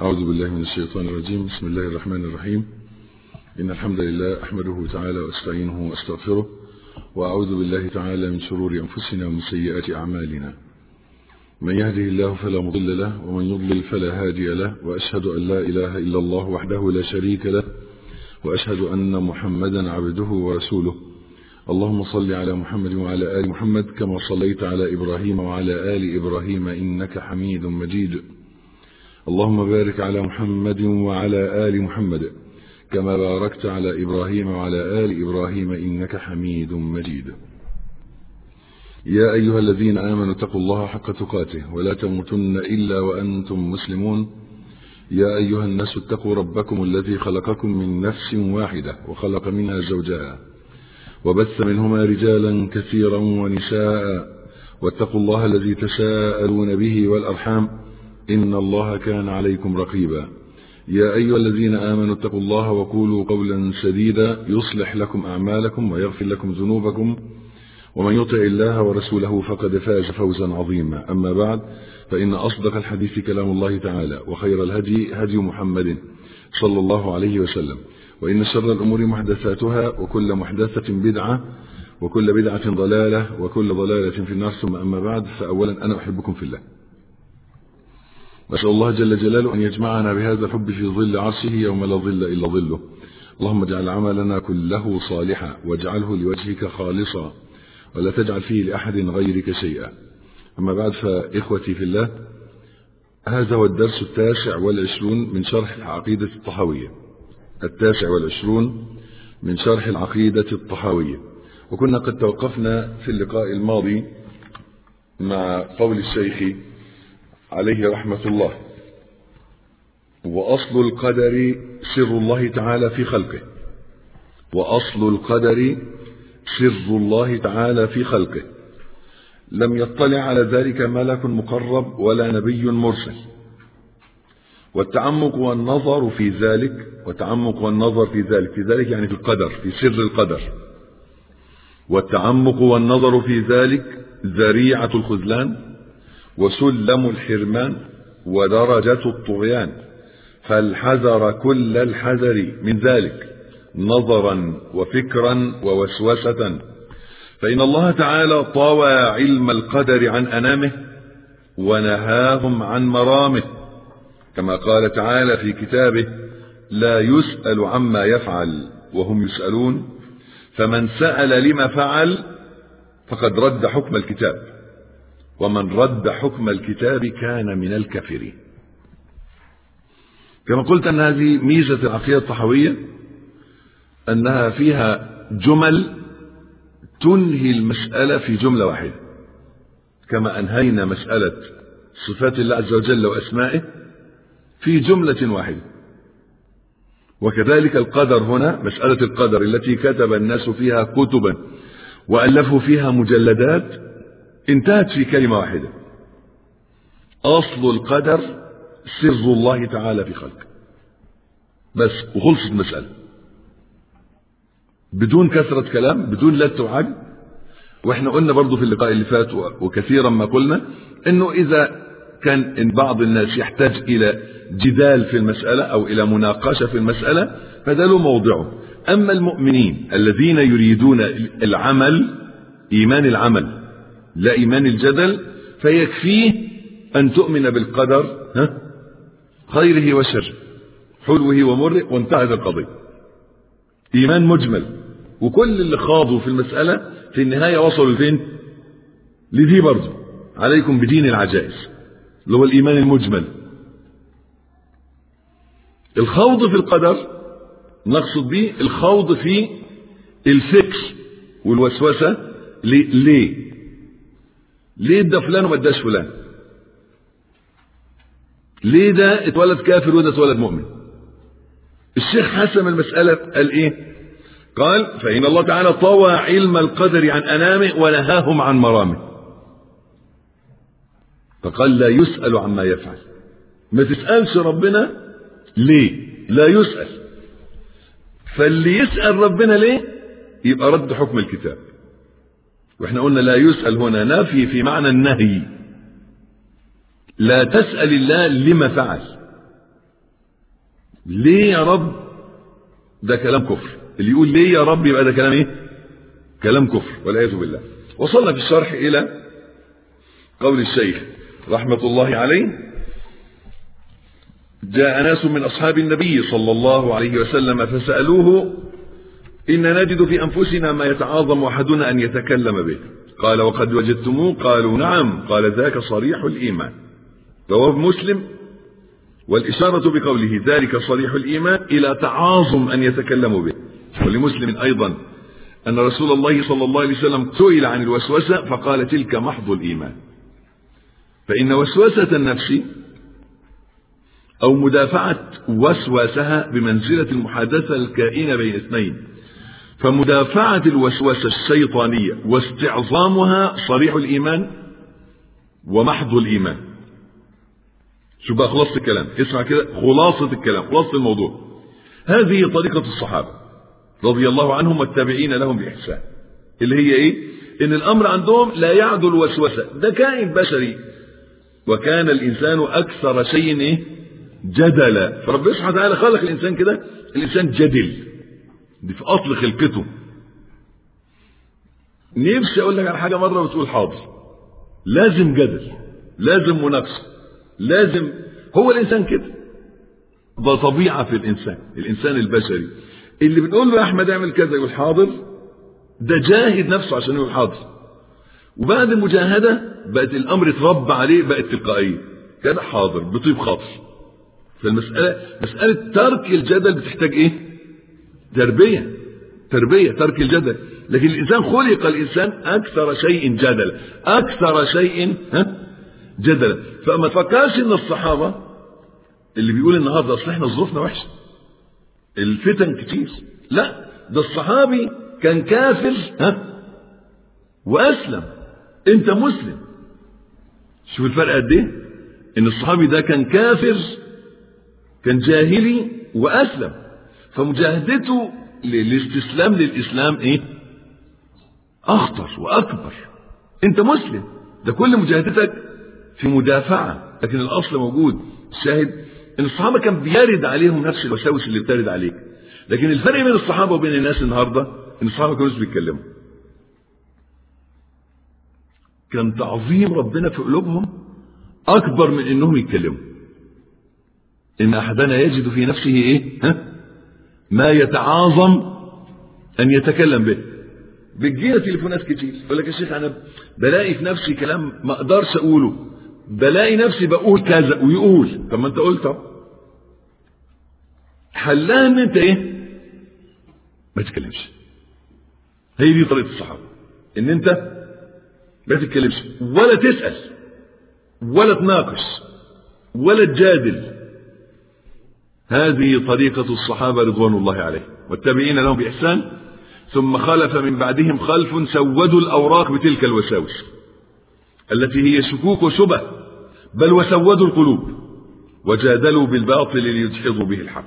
أعوذ بالله من الشيطان الرجيم بسم الله الرحمن الرحيم إن الحمد لله أحمده تعالى وأستعينه وأستغفره وأعوذ بالله تعالى من شرور أنفسنا ومن سيئات أعمالنا من يهده الله فلا مضل له ومن يضلل فلا هادي له وأشهد أن لا إله إلا الله وحده لا شريك له وأشهد أن محمدا عبده ورسوله اللهم صل على محمد وعلى آل محمد كما صليت على إبراهيم وعلى آل إبراهيم إنك حميد مجيد اللهم بارك على محمد وعلى آل محمد كما باركت على إبراهيم وعلى آل إبراهيم إنك حميد مجيد يا أيها الذين آمنوا اتقوا الله حق تقاته ولا تموتن إلا وأنتم مسلمون يا أيها الناس اتقوا ربكم الذي خلقكم من نفس واحدة وخلق منها زوجها وبث منهما رجالا كثيرا ونساء واتقوا الله الذي تساءلون به والأرحام إن الله كان عليكم رقيبا يا أيها الذين آمنوا اتقوا الله وقولوا قولا سديدا يصلح لكم أعمالكم ويغفر لكم ذنوبكم ومن يطع الله ورسوله فقد فاز فوزا عظيما أما بعد فإن أصدق الحديث كلام الله تعالى وخير الهدي هدي محمد صلى الله عليه وسلم وإن شر الأمور محدثاتها وكل محدثة بدعة وكل بدعة ضلالة وكل ضلالة في النار ثم أما بعد فأولا أنا أحبكم في الله نسأل الله جل جلاله أن يجمعنا بهذا الحب في ظل عرشه يوم لا ظل إلا ظله اللهم اجعل عملنا كله صالحا واجعله لوجهك خالصا ولا تجعل فيه لأحد غيرك شيئا أما بعد فإخوتي في الله هذا هو الدرس التاسع والعشرون من شرح العقيدة الطحاوية التاسع والعشرون من شرح العقيدة الطحاوية وكنا قد توقفنا في اللقاء الماضي مع قول الشيخ عليه رحمة الله وأصل القدر سر الله تعالى في خلقه وأصل القدر سر الله تعالى في خلقه لم يطلع على ذلك ملك مقرب ولا نبي مرسل والتعمق والنظر في ذلك والتعمق والنظر في ذلك في ذلك يعني في القدر في سر القدر والتعمق والنظر في ذلك ذريعة الخذلان وسلم الحرمان ودرجة الطغيان فالحذر كل الحذر من ذلك نظرا وفكرا ووسوسة فإن الله تعالى طوى علم القدر عن أنامه ونهاهم عن مرامه كما قال تعالى في كتابه لا يسأل عما يفعل وهم يسألون فمن سأل لما فعل فقد رد حكم الكتاب ومن رد حكم الكتاب كان من الكافرين كما قلت أن هذه ميزة العقيدة الطحوية أنها فيها جمل تنهي المسألة في جملة واحدة كما أنهينا مسألة صفات الله عز وجل وأسمائه في جملة واحدة وكذلك القدر هنا مسألة القدر التي كتب الناس فيها كتبا وألفوا فيها مجلدات انتهت في كلمة واحدة أصل القدر سر الله تعالى في خلقه بس وخلصت المسألة بدون كثرة كلام بدون لت وعج واحنا قلنا برضو في اللقاء اللي فات وكثيرا ما قلنا انه اذا كان إن بعض الناس يحتاج الى جدال في المسألة او الى مناقشة في المسألة فده له موضعه اما المؤمنين الذين يريدون العمل ايمان العمل لا ايمان الجدل فيكفيه ان تؤمن بالقدر ها خيره وشره حلوه ومره وانتهت القضية ايمان مجمل وكل اللي خاضوا في المسألة في النهاية وصلوا لفين لدي برضه عليكم بدين العجائز اللي هو الإيمان المجمل الخوض في القدر نقصد به الخوض في الفكر والوسوسة ليه ليه ده فلان وما اداش فلان ليه ده اتولد كافر وده اتولد مؤمن الشيخ حسم المسألة قال ايه قال فإن الله تعالى طوى علم القدر عن أنامه ونهاهم عن مرامه فقال لا يسأل عما يفعل ما تسألش ربنا ليه لا يسأل فاللي يسأل ربنا ليه يبقى رد حكم الكتاب واحنا قلنا لا يسأل هنا نفي في معنى النهي لا تسأل الله لما فعل ليه يا رب ده كلام كفر اللي يقول ليه يا رب يبقى ده كلام ايه كلام كفر والعياذ بالله وصلنا في الشرح الى قول الشيخ رحمة الله عليه جاء ناس من أصحاب النبي صلى الله عليه وسلم فسألوه إن نجد في أنفسنا ما يتعاظم أحدنا أن يتكلم به قال وقد وجدتموه قالوا نعم قال ذاك صريح الإيمان رواه مسلم والإشارة بقوله ذلك صريح الإيمان إلى تعاظم أن يتكلموا به ولمسلم أيضا أن رسول الله صلى الله عليه وسلم سئل عن الوسوسة فقال تلك محض الإيمان فإن وسوسة النفس أو مدافعة وسواسها بمنزلة المحادثة الكائنة بين اثنين فمدافعة الوسوسة الشيطانية واستعظامها صريح الإيمان ومحض الإيمان شو بقى خلاصة الكلام اسمع كده خلاصة الكلام خلاصة الموضوع هذه طريقة الصحابة رضي الله عنهم والتابعين لهم بإحسان اللي هي إيه إن الأمر عندهم لا يعدو الوسوسة ده كائن بشري وكان الإنسان أكثر شيء إيه جدلا فربنا سبحانه وتعالى خلق الإنسان كده الإنسان جدل دي في أصل خلقته نفسي أقول لك على حاجة مرة بتقول حاضر لازم جدل لازم مناقشة لازم هو الإنسان كده ده طبيعة في الإنسان الإنسان البشري اللي بنقول له يا أحمد اعمل كذا يقول حاضر ده جاهد نفسه عشان يقول حاضر وبعد المجاهدة بقت الأمر اتربى عليه بقت تلقائية كده حاضر بطيب خاطر فالمسألة مسألة ترك الجدل بتحتاج إيه؟ تربية تربية ترك الجدل لكن الإنسان خلق الإنسان أكثر شيء جدلا أكثر شيء ها جدلا فما تفكرش إن الصحابة اللي بيقول النهارده أصل إحنا ظروفنا وحشة الفتن كتير لا ده الصحابي كان كافر ها وأسلم أنت مسلم شوف الفرق قد إيه؟ إن الصحابي ده كان كافر كان جاهلي وأسلم فمجاهدته للاستسلام للإسلام إيه؟ أخطر وأكبر أنت مسلم ده كل مجاهدتك في مدافعة لكن الأصل موجود الشاهد إن الصحابة كان بيرد عليهم نفس الوساوس اللي بترد عليك لكن الفرق بين الصحابة وبين الناس النهاردة إن الصحابة ما كانوش بيتكلموا كان تعظيم ربنا في قلوبهم أكبر من إنهم يتكلموا إن أحدنا يجد في نفسه إيه؟ ها؟ ما يتعاظم أن يتكلم به بتجينا تليفونات كتير يقول لك يا شيخ أنا بلاقي في نفسي كلام ما أقدرش أقوله بلاقي نفسي بقول كذا ويقول طب ما أنت قلت أهو حلها إن أنت إيه؟ ما تتكلمش هي دي طريقة الصحابة إن أنت ما تتكلمش ولا تسأل ولا تناقش ولا تجادل هذه طريقة الصحابة رضوان الله عليهم والتابعين لهم بإحسان ثم خلف من بعدهم خلف سودوا الأوراق بتلك الوساوس التي هي شكوك وشبه بل وسودوا القلوب وجادلوا بالباطل ليدحضوا به الحق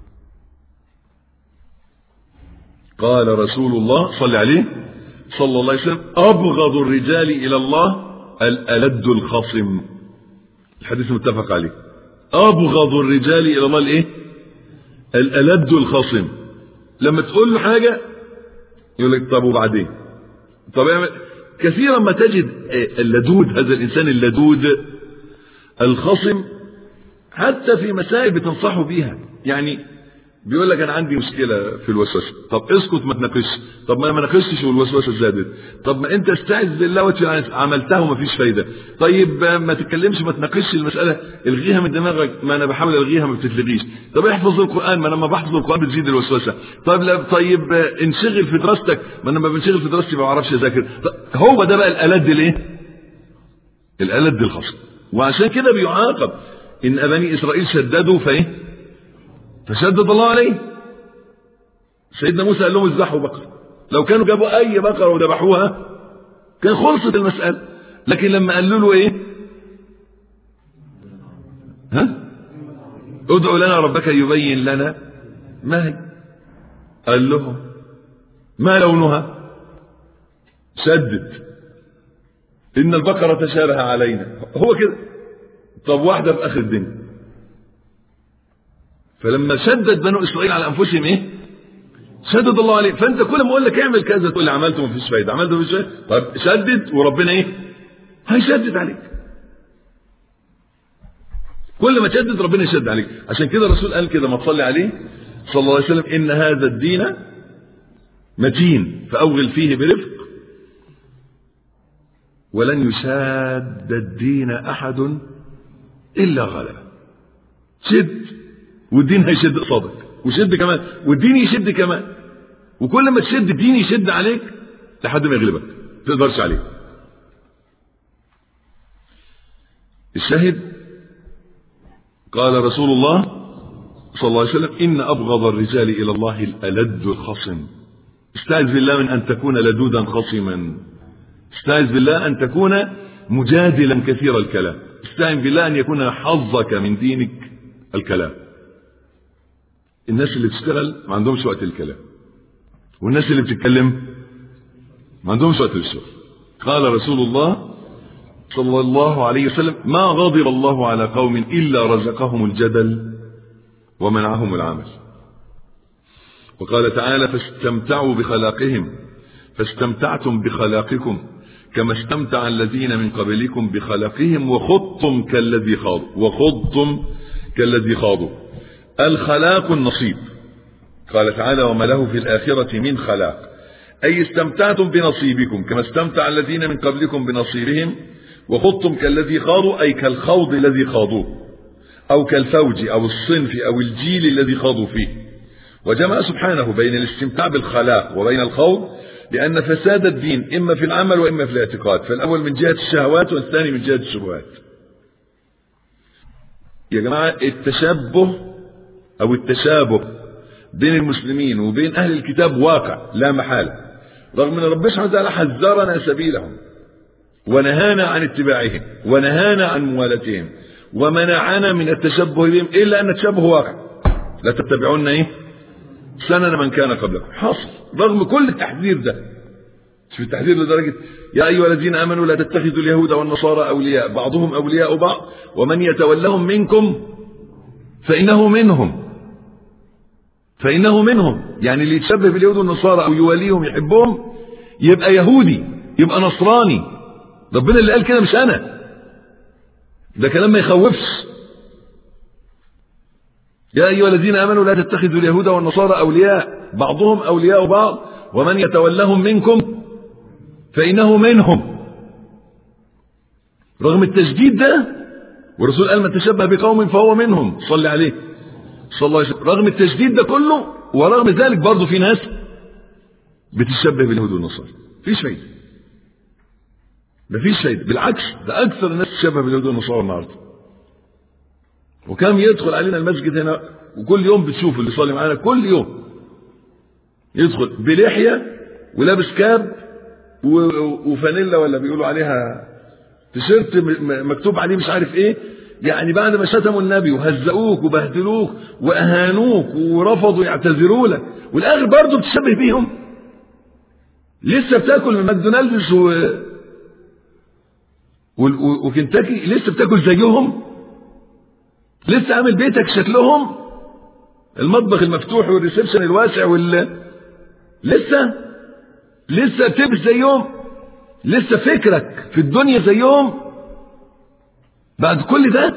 قال رسول الله صلى عليه صلى الله عليه وسلم أبغض الرجال إلى الله الألد الخصم الحديث متفق عليه أبغض الرجال إلى الله الإيه؟ الألد الخصم لما تقول له حاجة يقول لك طب وبعدين طب اعمل كثيرا ما تجد اللدود هذا الإنسان اللدود الخصم حتى في مسائل بتنصحه بيها يعني بيقول لك انا عندي مشكله في الوسوسه طب اسكت ما تناقشش طب ما انا ما ناقشتش والوسوسه زادت طب ما انت استعذ بالله وتعالى عملتها ومفيش فايده طيب ما تتكلمش ما تناقشش المساله الغيها من دماغك ما انا بحاول الغيها ما بتتلغيش طب احفظ القران ما انا لما بحفظ القران بتزيد الوسوسه طيب لا طيب انشغل في دراستك ما انا لما بنشغل في دراستي ما بعرفش اذاكر هو ده بقى الالد الايه الالد الخصم وعشان كده بيعاقب ان بني اسرائيل شددوا فايه فشدد الله عليه سيدنا موسى قال لهم اذبحوا بقرة لو كانوا جابوا أي بقرة وذبحوها كان خلصت المسألة لكن لما قالوا له إيه ها ادعوا لنا ربك يبين لنا ما هي قال لهم ما لونها شدد إن البقرة تشابه علينا هو كده طب واحدة في آخر الدنيا فلما شدد بنو اسرائيل على انفسهم ايه شدد الله عليه فانت كل ما اقول لك اعمل كذا تقول لي عملته مفيش فايده عملته مفيش فايده طب شدد وربنا ايه هيشدد عليك كل ما تشدد ربنا يشد عليك عشان كده الرسول قال كده ما تصلي عليه صلى الله عليه وسلم ان هذا الدين متين فاوغل فيه برفق ولن يشاد الدين احد الا غلبه شد والدين هيشد قصادك وشد كمان والدين يشد كمان وكل ما تشد الدين يشد عليك لحد ما يغلبك ما تقدرش عليه الشاهد قال رسول الله صلى الله عليه وسلم إن أبغض الرجال إلى الله الألد الخصم استعذ بالله من أن تكون لدودا خصما استعذ بالله أن تكون مجادلا كثير الكلام استعن بالله أن يكون حظك من دينك الكلام الناس اللي بتشتغل ما عندهمش وقت الكلام والناس اللي بتتكلم ما عندهمش وقت للشغل قال رسول الله صلى الله عليه وسلم ما غضب الله على قوم إلا رزقهم الجدل ومنعهم العمل وقال تعالى فاستمتعوا بخلاقهم فاستمتعتم بخلاقكم كما استمتع الذين من قبلكم بخلاقهم وخضتم كالذي خاضوا وخضتم كالذي خاضوا الخلاق النصيب قال تعالى وما له في الآخرة من خلاق أي استمتعتم بنصيبكم كما استمتع الذين من قبلكم بنصيبهم وخضتم كالذي خاضوا أي كالخوض الذي خاضوه أو كالفوج أو الصنف أو الجيل الذي خاضوا فيه وجمع سبحانه بين الاستمتاع بالخلاق وبين الخوض لأن فساد الدين إما في العمل وإما في الاعتقاد فالأول من جهة الشهوات والثاني من جهة الشبهات يا جماعة التشبه أو التشابه بين المسلمين وبين أهل الكتاب واقع لا محالة رغم أن ربنا سبحانه وتعالى حذرنا سبيلهم ونهانا عن اتباعهم ونهانا عن موالاتهم ومنعنا من التشبه بهم إلا أن التشبه واقع لا تتبعون إيه سنن من كان قبلكم حصل رغم كل التحذير ده مش في التحذير لدرجة يا أيها الذين آمنوا لا تتخذوا اليهود والنصارى أولياء بعضهم أولياء بعض ومن يتولهم منكم فإنه منهم فإنه منهم يعني اللي يتشبه باليهود والنصارى أو يواليهم يحبهم يبقى يهودي يبقى نصراني ربنا اللي قال كده مش أنا ده كلام ما يخوفش يا أيها الذين آمنوا لا تتخذوا اليهود والنصارى أولياء بعضهم أولياء بعض ومن يتولهم منكم فإنه منهم رغم التشديد ده والرسول قال من تشبه بقوم فهو منهم صلي عليه صلى الله عليه وسلم رغم التشديد ده كله ورغم ذلك برضه في ناس بتشبه باليهود والنصارى مفيش فايده مفيش فايده بالعكس ده اكثر الناس تشبه باليهود والنصارى النهارده وكم يدخل علينا المسجد هنا وكل يوم بتشوف اللي صلي معانا كل يوم يدخل بلحيه ولابس كاب وفانيلا ولا بيقولوا عليها تيشيرت مكتوب عليه مش عارف ايه يعني بعد ما شتموا النبي وهزقوك وبهدلوك واهانوك ورفضوا يعتذروا لك والاخر برضه بتشبه بيهم لسه بتاكل من ماكدونالدز و... و... وكنتاكي لسه بتاكل زيهم لسه عامل بيتك شكلهم المطبخ المفتوح والريسبشن الواسع وال لسه لسه بتلبس زيهم لسه فكرك في الدنيا زيهم بعد كل ده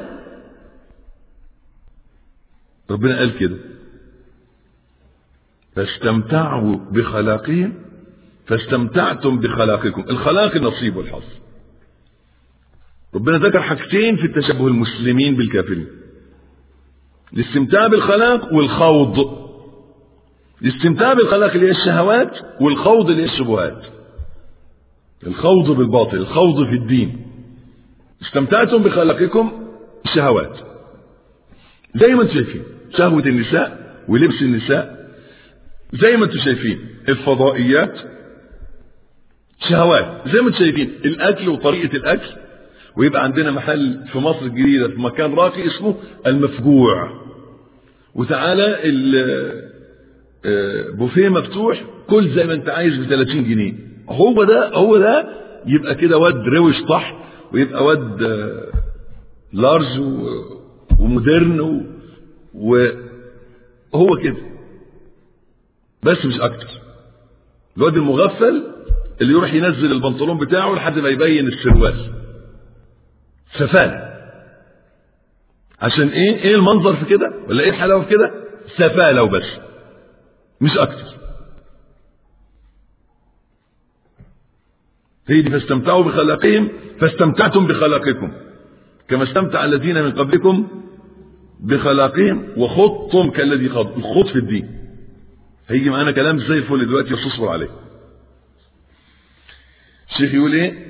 ربنا قال كده فاستمتعوا بخلاقهم فاستمتعتم بخلاقكم الخلاق النصيب والحظ ربنا ذكر حاجتين في التشبه المسلمين بالكافرين الاستمتاع بالخلاق والخوض الاستمتاع بالخلاق اللي هي الشهوات والخوض اللي هي الشبهات الخوض بالباطل الخوض في الدين استمتعتم بخلقكم الشهوات زي ما انتم شايفين شهوة النساء ولبس النساء زي ما انتم شايفين الفضائيات شهوات زي ما انتم شايفين الاكل وطريقة الاكل ويبقى عندنا محل في مصر الجديدة في مكان راقي اسمه المفجوع وتعالى بوفيه مفتوح كل زي ما انت عايز ب 30 جنيه هو ده هو ده يبقى كده واد روش طحت ويبقى واد لارج ومودرن و... هو كده بس مش اكتر الواد المغفل اللي يروح ينزل البنطلون بتاعه لحد ما يبين السروال سفالة عشان ايه ايه المنظر في كده ولا ايه الحلاوه في كده سفالة وبس مش اكتر هي دي فاستمتعوا بخلاقهم فاستمتعتم بخلاقكم كما استمتع الذين من قبلكم بخلاقهم وخضتم كالذي خض الخوض في الدين هيجي معانا كلام زي الفل دلوقتي بس اصبر عليه الشيخ يقول ايه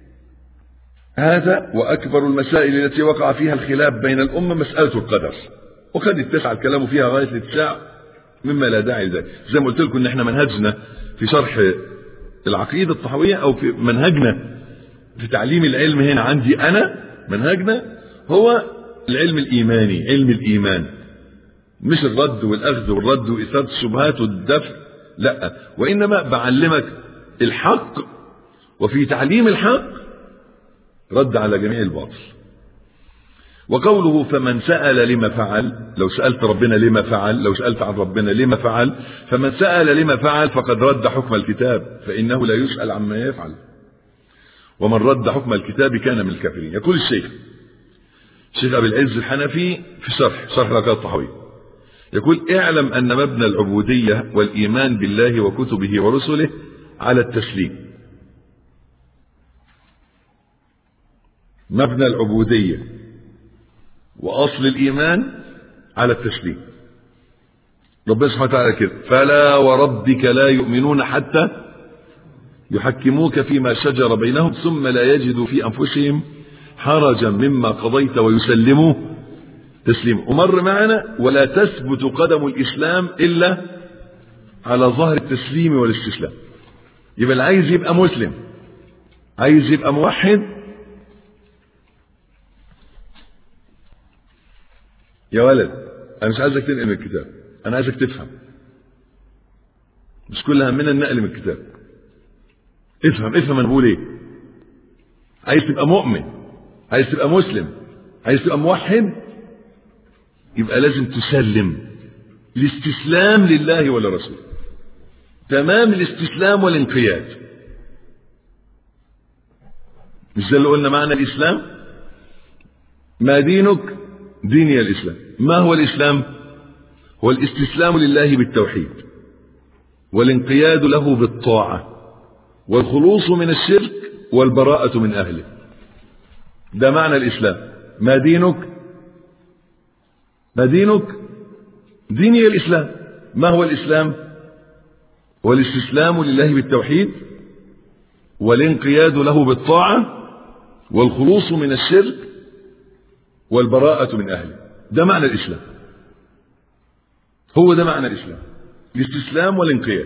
هذا واكبر المسائل التي وقع فيها الخلاف بين الامه مساله القدر وقد اتسع الكلام فيها غايه الاتساع مما لا داعي لذلك زي ما قلت لكم ان احنا منهجنا في شرح العقيده الطحويه او في منهجنا في تعليم العلم هنا عندي انا منهجنا هو العلم الايماني علم الايمان مش الرد والاخذ والرد واثاره الشبهات والدفع لا وانما بعلمك الحق وفي تعليم الحق رد على جميع الباطل وقوله فمن سأل لما فعل لو سألت ربنا لما فعل لو سألت عن ربنا لما فعل فمن سأل لما فعل فقد رد حكم الكتاب فإنه لا يسأل عما يفعل ومن رد حكم الكتاب كان من الكافرين يقول الشيخ الشيخ أبي العز الحنفي في شرح شرح ركات الطحوي يقول اعلم أن مبنى العبودية والإيمان بالله وكتبه ورسله على التسليم مبنى العبودية وأصل الإيمان على التسليم ربنا سبحانه وتعالى كده فلا وربك لا يؤمنون حتى يحكموك فيما شجر بينهم ثم لا يجدوا في أنفسهم حرجا مما قضيت ويسلموا تسليما ومر معنا ولا تثبت قدم الإسلام إلا على ظهر التسليم والاستسلام يبقى اللي عايز يبقى مسلم عايز يبقى موحد يا ولد انا مش عايزك تنقل من الكتاب انا عايزك تفهم مش كل همنا النقل من الكتاب افهم افهم انا بقول ايه عايز تبقى مؤمن عايز تبقى مسلم عايز تبقى موحد يبقى لازم تسلم الاستسلام لله ولرسوله تمام الاستسلام والانقياد مش ده اللي قلنا معنى الاسلام ما دينك ديني الإسلام ما هو الإسلام هو الاستسلام لله بالتوحيد والانقياد له بالطاعة والخلوص من الشرك والبراءة من أهله ده معنى الإسلام ما دينك ما دينك ديني الإسلام ما هو الإسلام هو الاستسلام لله بالتوحيد والانقياد له بالطاعة والخلوص من الشرك والبراءة من أهله ده معنى الإسلام هو ده معنى الإسلام الاستسلام والانقياد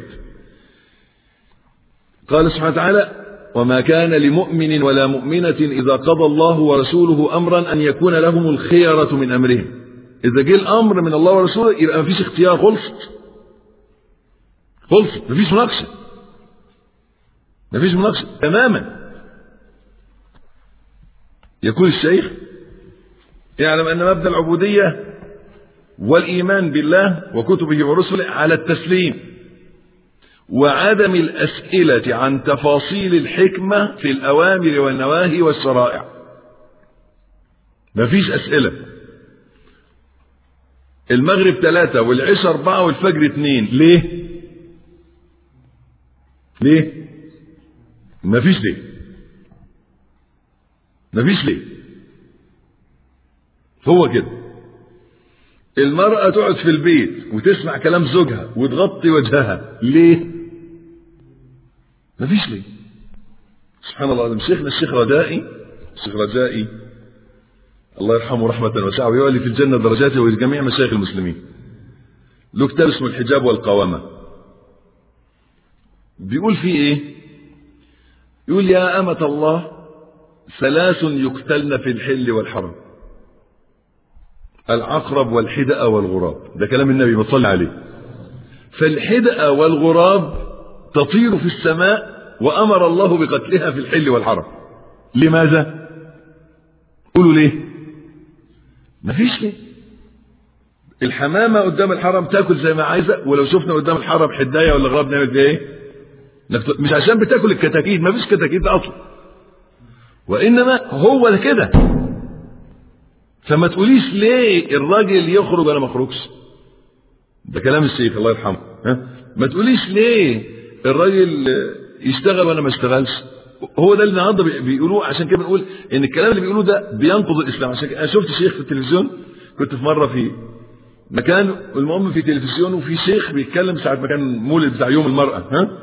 قال سبحانه وتعالى وما كان لمؤمن ولا مؤمنة إذا قضى الله ورسوله أمرا أن يكون لهم الخيرة من أمرهم إذا جه الأمر من الله ورسوله يبقى مفيش اختيار خلصت خلصت مفيش مناقشة مفيش مناقشة تماما يقول الشيخ يعلم أن مبدأ العبودية والإيمان بالله وكتبه ورسله على التسليم وعدم الأسئلة عن تفاصيل الحكمة في الأوامر والنواهي والشرائع مفيش أسئلة المغرب ثلاثة والعشاء أربعة والفجر اثنين ليه؟ ليه؟ مفيش ليه؟ مفيش ليه؟ هو كده المرأة تقعد في البيت وتسمع كلام زوجها وتغطي وجهها ليه مفيش ليه سبحان الله العظيم شيخنا الشيخ رجائي الشيخ رجائي الله يرحمه رحمة واسعة ويولي في الجنة درجاته ولجميع مشايخ المسلمين له كتاب اسمه الحجاب والقوامة بيقول فيه ايه يقول يا أمة الله ثلاث يقتلن في الحل والحرم العقرب والحدأ والغراب ده كلام النبي بصلي عليه فالحدأ والغراب تطير في السماء وأمر الله بقتلها في الحل والحرم لماذا قولوا ليه مفيش ليه الحمامة قدام الحرم تاكل زي ما عايزة ولو شفنا قدام الحرم حداية ولا غراب نعمل فيها ايه مش عشان بتاكل الكتاكيت ما فيش كتاكيت اصلا وانما هو ده كده فما تقوليش ليه الراجل يخرج وانا ما اخرجش ده كلام الشيخ الله يرحمه ها ما تقوليش ليه الراجل يشتغل وانا ما اشتغلش هو ده اللي النهارده بيقولوه عشان كده بنقول ان الكلام اللي بيقولوه ده بينقض الاسلام عشان كده انا شفت شيخ في التلفزيون كنت في مره في مكان المهم في تلفزيون وفي شيخ بيتكلم ساعه ما كان مولد بتاع يوم المراه ها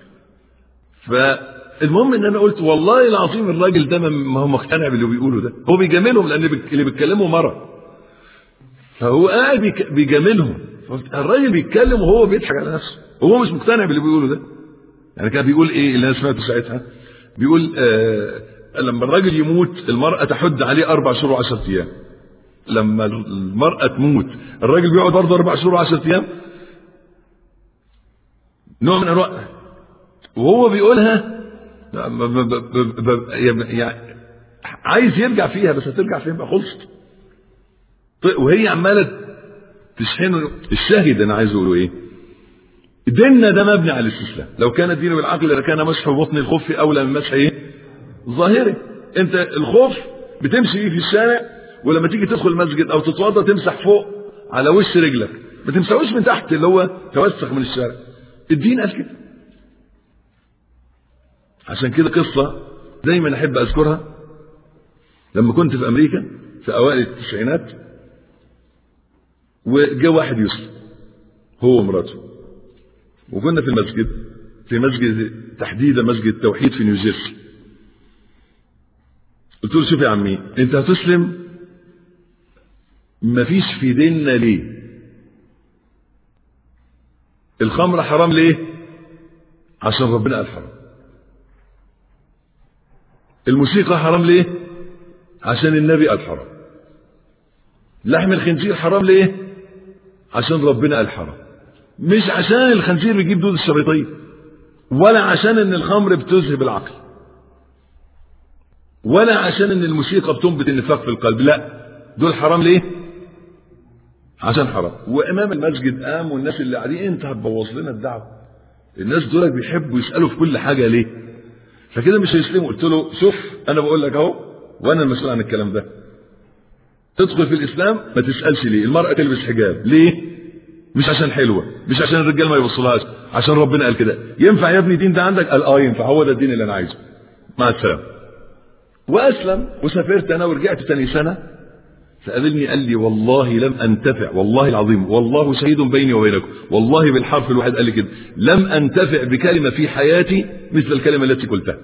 فالمهم ان انا قلت والله العظيم الراجل ده ما هو مقتنع باللي بيقوله ده هو بيجاملهم لان اللي بيتكلموا مره فهو قاعد بيجاملهم الراجل بيتكلم وهو بيضحك على نفسه وهو مش مقتنع باللي بيقوله ده يعني كان بيقول ايه اللي انا سمعته ساعتها بيقول آه لما الراجل يموت المرأة تحد عليه أربع شهور وعشرة أيام لما المرأة تموت الراجل بيقعد برضه أربع شهور وعشرة أيام نوع من أنواع وهو بيقولها يعني عايز يرجع فيها بس هترجع فين بقى خلصت طيب وهي عمالة تشحنه الشاهد أنا عايز أقوله إيه ديننا ده مبني على الاستسلام لو كان الدين بالعقل لكان مسح بطن الخف اولى من مسح ايه ظاهره انت الخوف بتمشي فيه في الشارع ولما تيجي تدخل المسجد او تتوضا تمسح فوق على وش رجلك ما تمسحوش من تحت اللي هو توسخ من الشارع الدين قال كده عشان كده قصه دايما احب اذكرها لما كنت في امريكا في اوائل التسعينات وجاء واحد يسلم هو ومراته وكنا في المسجد في مسجد تحديدا مسجد التوحيد في نيوجيرسي قلت له شوف يا عمي انت هتسلم مفيش في ديننا ليه الخمر حرام ليه عشان ربنا قال حرام الموسيقى حرام ليه عشان النبي قال حرام لحم الخنزير حرام ليه عشان ربنا قال حرام مش عشان الخنزير بيجيب دود الشريطية ولا عشان ان الخمر بتذهب العقل ولا عشان ان الموسيقى بتنبت النفاق في القلب لا دول حرام ليه عشان حرام وامام المسجد قام والناس اللي قاعدين انت هتبوظ لنا الدعوه الناس دول بيحبوا يسالوا في كل حاجه ليه فكده مش هيسلموا قلت له شوف انا بقول لك اهو وانا المسؤول عن الكلام ده تدخل في الاسلام ما تسالش ليه المراه تلبس حجاب ليه مش عشان حلوه مش عشان الرجال ما يبصلهاش عشان ربنا قال كده ينفع يا ابني دين ده عندك قال اه ينفع هو ده الدين اللي انا عايزه مع السلامه واسلم وسافرت انا ورجعت تاني سنه فقابلني قال لي والله لم انتفع والله العظيم والله شهيد بيني وبينكم والله بالحرف الواحد قال لي كده لم انتفع بكلمه في حياتي مثل الكلمه التي قلتها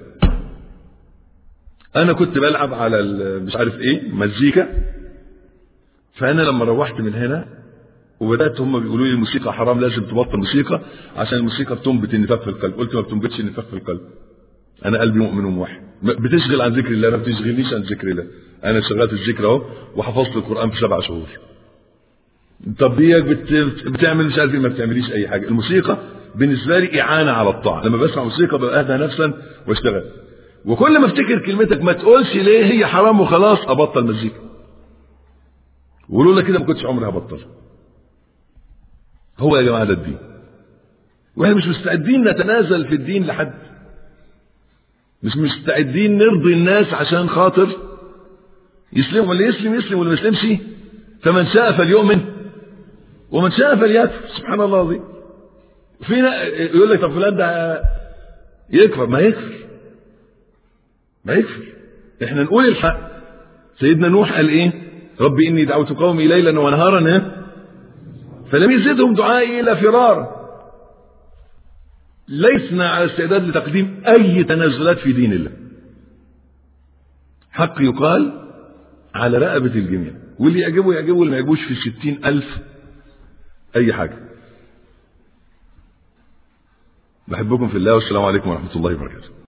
انا كنت بلعب على مش عارف ايه مزيكا فانا لما روحت من هنا وبدات هم بيقولوا لي الموسيقى حرام لازم تبطل موسيقى عشان الموسيقى بتنبت النفاق في القلب قلت ما بتنبتش النفاق في القلب انا قلبي مؤمن وموحد بتشغل عن ذكر الله ما بتشغلنيش عن ذكر الله انا شغلت الذكر اهو وحفظت القران في سبع شهور طب دي بت... بتعمل مش عارف ايه ما بتعمليش اي حاجه الموسيقى بالنسبه لي اعانه على الطاعه لما بسمع موسيقى ببقى اهدى نفسا واشتغل وكل ما افتكر كلمتك ما تقولش ليه هي حرام وخلاص ابطل مزيكا ولولا كده ما كنتش عمري هبطلها هو يا جماعه ده الدين واحنا مش مستعدين نتنازل في الدين لحد مش مستعدين نرضي الناس عشان خاطر يسلم واللي يسلم يسلم واللي ما يسلمش فمن شاء فليؤمن ومن شاء فليكفر سبحان الله العظيم فينا يقول لك طب فلان ده يكفر ما يكفر ما يكفر احنا نقول الحق سيدنا نوح قال ايه رب اني دعوت قومي ليلا ونهارا فلم يزدهم دعائي الا فرارا لسنا على استعداد لتقديم أي تنازلات في دين الله حق يقال على رقبة الجميع واللي يعجبه يعجبه واللي ما يعجبوش في الستين ألف أي حاجة بحبكم في الله والسلام عليكم ورحمة الله وبركاته